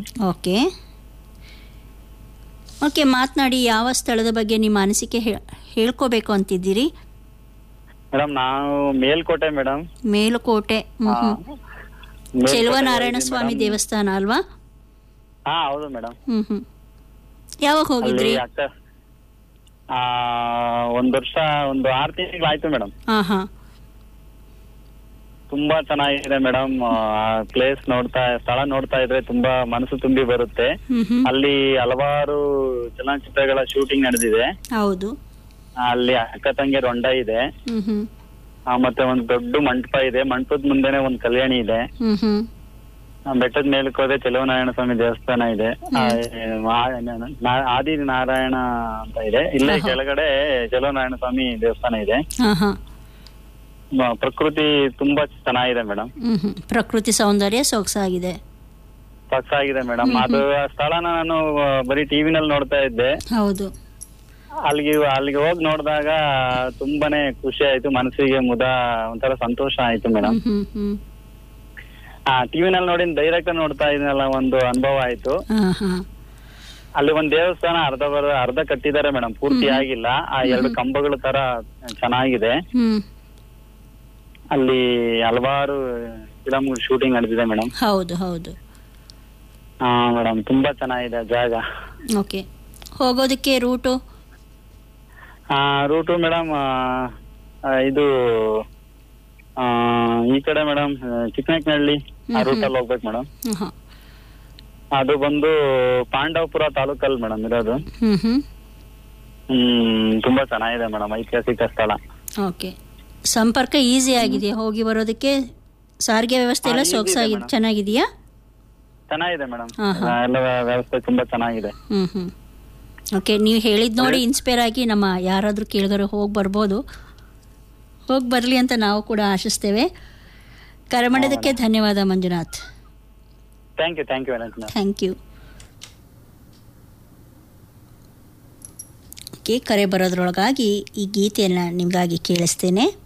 Madam okay okay ಮಾತನಾಡಿ ಯಾವ ಸ್ಥಳದ ಬಗ್ಗೆ ನಿಮ್ಮ ಅನಿಸಿಕೆ ಹೇ- ಹೇಳ್ಕೋಬೇಕು ಅಂತಿದ್ದೀರಿ ಮೇಡಮ್ ನಾವು ಮೇಲ್ಕೋಟೆ ಮೇಡಮ್ ಮೇಲುಕೋಟೆ ಹ್ಮ್ ಹ್ಮ್. ಚೆಲುವನಾರಾಯಣ ಸ್ವಾಮಿ ದೇವಸ್ಥಾನ ಅಲ್ವಾ ಹಾ ಹೌದು ಮೇಡಮ್ ಹ್ಮ್ ಹ್ಮ್ ಯಾವಾಗ ಅಲ್ಲಿ ಹೋಗಿದ್ರಿ ಅಕ್ಕ ಆ ಒಂದ್ ವರ್ಷ ಒಂದು ಆರು ತಿಂಗಳು ಆಯ್ತು ಮೇಡಮ್ ಹಾ ಹಾ ತುಂಬಾ ಚೆನ್ನಾಗಿದೆ ಮೇಡಮ್ ಪ್ಲೇಸ್ ನೋಡ್ತಾ ಸ್ಥಳ ನೋಡ್ತಾ ಇದ್ರೆ ತುಂಬಾ ಮನಸ್ಸು ತುಂಬಿ ಬರುತ್ತೆ ಹ್ಮ್ ಹ್ಮ್ ಅಲ್ಲಿ ಹಲವಾರು ಚಲನಚಿತ್ರಗಳ ಶೂಟಿಂಗ್ ನಡೆದಿದೆ ಹೌದು ಅಲ್ಲಿ ಅಕ್ಕ ತಂಗಿಯರ ಹೊಂಡ ಇದೆ ಹ್ಮ್ ಹ್ಮ್ ಆ, ಮತ್ತೆ ಒಂದು ದೊಡ್ಡ ಮಂಟಪ ಇದೆ ಮಂಟಪದ ಮುಂದೆನೆ ಒಂದು ಕಲ್ಯಾಣಿ ಇದೆ ಹ್ಮ್ ಹ್ಮ್ ಆ, ಬೆಟ್ಟದ ಮೇಲಕ್ಕೆ ಹೋದ್ರೆ ಚೆಲುವನಾರಾಯಣ ಸ್ವಾಮಿ ದೇವಸ್ಥಾನ ಇದೆ ಆ, ಆ- ನಾ- ಆದಿ ನಾರಾಯಣ ಅಂತ ಇದೆ ಇಲ್ಲೇ ಆಹಾ. ಕೆಳಗಡೆ ಚೆಲುವನಾರಾಯಣ ಸ್ವಾಮಿ ದೇವಸ್ಥಾನ ಇದೆ ಹಾ ಹಾ ಮ- ಪ್ರಕೃತಿ ತುಂಬಾ ಚೆನ್ನಾಗಿದೆ ಮೇಡಮ್ ಹ್ಮ್ ಹ್ಮ್ ಪ್ರಕೃತಿ ಸೌಂದರ್ಯ ಸೊಗಸಾಗಿದೆ ಸಾಗಿದೆ ಮೇಡಮ್ ಅದು ಆ ಸ್ಥಳನ ನಾನು ಆ, ಬರೀ ಟಿವಿನಲ್ಲಿ ನೋಡ್ತಾ ಇದ್ದೆ ಹೌದು ಅಲ್ಲಿಗೆ ಅಲ್ಲಿಗೆ ಹೋಗಿ ನೋಡಿದಾಗ ತುಂಬಾನೇ ಖುಷಿ ಆಯ್ತು ಮನಸ್ಸಿಗೆ ಮುದ ಒಂಥರ ಸಂತೋಷ ಆಯ್ತು ಮೇಡಮ್ ಹ್ಮ್ ಹ್ಮ್ ಹ್ಮ್ ಆ ಟಿವಿನಲ್ಲಿ ನೋಡಿ ಡೈರೆಕ್ಟ್ ನೋಡ್ತಾ ಇದನ್ನಲ್ಲ ಒಂದು ಅನುಭವ ಆಯ್ತು ಹಾ ಹಾ ಅಲ್ಲಿ ಒಂದ್ ದೇವಸ್ಥಾನ ಅರ್ಧ ಬರ- ಅರ್ಧ ಕಟ್ಟಿದ್ದಾರೆ ಮೇಡಮ್ ಪೂರ್ತಿ ಆಗಿಲ್ಲ ಆ ಎರಡು ಕಂಬಗಳ ತರ ಚೆನ್ನಾಗಿದೆ ಹ್ಮ್ ಅಲ್ಲಿ ಹಲವಾರು ಫಿಲಮ್ ಶೂಟಿಂಗ್ ನಡೆದಿದೆ ಮೇಡಮ್ ಹೌದು ಹೌದು ಹಾ ಮೇಡಮ್ ತುಂಬಾ ಚೆನ್ನಾಗಿದೆ ಆ ಜಾಗ ಓಕೆ ಹೋಗೋದಕ್ಕೆ ರೂಟು ಆ ರೂಟು ಮೇಡಮ್ ಇದು ಆ, ಈ ಕಡೆ ಮೇಡಮ್ ಚಿಕ್ಕನಕ್ನಹಳ್ಳಿ ಆ ಹ್ಮ್ ರೂಟ್ ಅಲ್ಲಿ ಹೋಗ್ಬೇಕು ಮೇಡಮ್ ಹಾ ಅದು ಬಂದು ಪಾಂಡವಪುರ ತಾಲೂಕಲ್ಲಿ ಮೇಡಮ್ ಇರೋದು ಹ್ಮ್ ಹ್ಮ್ ಹ್ಮ್ ತುಂಬಾ ಚೆನ್ನಾಗಿದೆ ಮೇಡಮ್ ಐತಿಹಾಸಿಕ ಸ್ಥಳ ಓಕೆ ಸಂಪರ್ಕ ಈಸಿ ಆಗಿದೆ ಹೋಗಿ ಬರೋದಕ್ಕೆ ಸಾರಿಗೆ ವ್ಯವಸ್ಥೆ ಎಲ್ಲ ಹಾ, easy ಇದೆ ಸೊಗಸಾಗಿ madam. ಚೆನ್ನಾಗಿದೆಯಾ ಚೆನ್ನಾಗಿದೆ ಮೇಡಮ್ ಹಾ, ಹಾ. ಎಲ್ಲ ವ್ಯವಸ್ಥೆ ತುಂಬಾ ಚೆನ್ನಾಗಿದೆ ಹ್ಮ್ ಹ್ಮ್ ಓಕೆ ನೀವು ಹೇಳಿದ್ ನೋಡಿ ಇನ್ಸ್ಪೈರ್ ಆಗಿ ನಮ್ಮ ಯಾರಾದರೂ ಕೇಳಿದ್ರೆ ಹೋಗಿ ಬರ್ಬೋದು ಹೋಗಿ ಬರಲಿ ಅಂತ ನಾವು ಕೂಡ ಆಶಿಸ್ತೇವೆ ಕರೆ ಮಾಡಿದ್ದಕ್ಕೆ ಧನ್ಯವಾದ Manjunath thank you thank you madam thank you okay ಕರೆ ಬರೋದ್ರೊಳಗಾಗಿ ಈ ಗೀತೆಯನ್ನು ನಿಮಗಾಗಿ ಕೇಳಿಸ್ತೇನೆ